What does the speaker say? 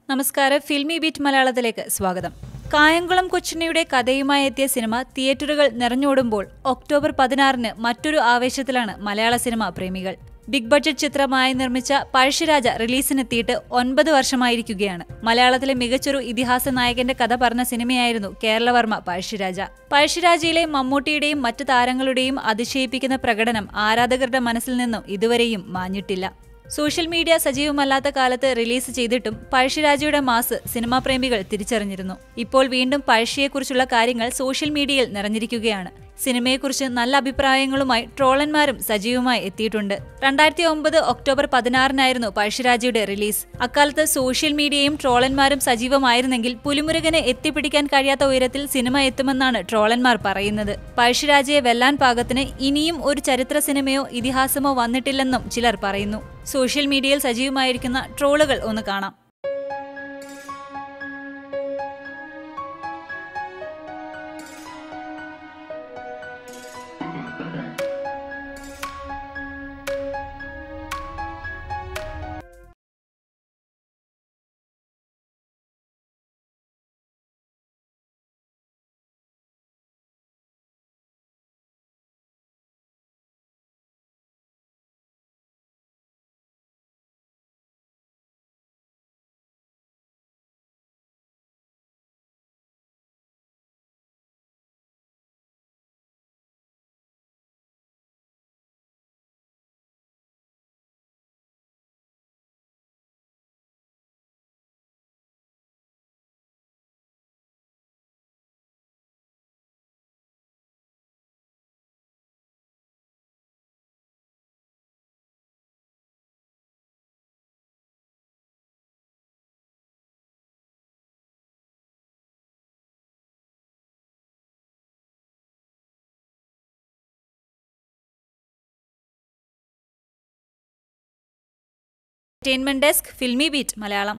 നമസ്കാരം filmy beat മലയാളത്തിലേക്ക് സ്വാഗതം കായംകുളം കൊച്ചുണ്ണിയുടെ കഥയുമായി എത്തിയ സിനിമ തിയേറ്ററുകൾ നിറഞ്ഞോടുമ്പോൾ ഒക്ടോബർ പതിനാറിന് മറ്റൊരു ആവേശത്തിലാണ് മലയാള സിനിമാ പ്രേമികൾ ബിഗ് ബഡ്ജറ്റ് ചിത്രമായി നിർമ്മിച്ച പഴശ്ശിരാജ റിലീസിനെത്തിയിട്ട് ഒൻപത് വർഷമായിരിക്കുകയാണ് മലയാളത്തിലെ മികച്ചൊരു ഇതിഹാസ നായകന്റെ കഥ പറഞ്ഞ സിനിമയായിരുന്നു കേരളവർമ്മ പഴശ്ശിരാജ പഴശ്ശിരാജയിലെ മമ്മൂട്ടിയുടെയും മറ്റു താരങ്ങളുടെയും അതിശയിപ്പിക്കുന്ന പ്രകടനം ആരാധകരുടെ മനസ്സിൽ നിന്നും ഇതുവരെയും മാഞ്ഞിട്ടില്ല സോഷ്യൽ മീഡിയ സജീവമല്ലാത്ത കാലത്ത് റിലീസ് ചെയ്തിട്ടും പഴശ്ശിരാജയുടെ മാസ് സിനിമാ പ്രേമികൾ തിരിച്ചറിഞ്ഞിരുന്നു ഇപ്പോൾ വീണ്ടും പഴശ്ശിയെക്കുറിച്ചുള്ള കാര്യങ്ങൾ സോഷ്യൽ മീഡിയയിൽ നിറഞ്ഞിരിക്കുകയാണ് സിനിമയെക്കുറിച്ച് നല്ല അഭിപ്രായങ്ങളുമായി ട്രോളന്മാരും സജീവമായി എത്തിയിട്ടുണ്ട് രണ്ടായിരത്തി ഒമ്പത് ഒക്ടോബർ പതിനാറിനായിരുന്നു പഴശ്ശിരാജയുടെ റിലീസ് അക്കാലത്ത് സോഷ്യൽ മീഡിയയും ട്രോളന്മാരും സജീവമായിരുന്നെങ്കിൽ പുലിമുരുകനെ എത്തിപ്പിടിക്കാൻ കഴിയാത്ത ഉയരത്തിൽ സിനിമ എത്തുമെന്നാണ് ട്രോളന്മാർ പറയുന്നത് പഴശ്ശിരാജയെ വെല്ലാൻ പാകത്തിന് ഇനിയും ഒരു ചരിത്ര സിനിമയോ ഇതിഹാസമോ വന്നിട്ടില്ലെന്നും ചിലർ പറയുന്നു സോഷ്യൽ മീഡിയയിൽ സജീവമായിരിക്കുന്ന ട്രോളുകൾ ഒന്ന് കാണാം entertainment desk Filmibeat Malayalam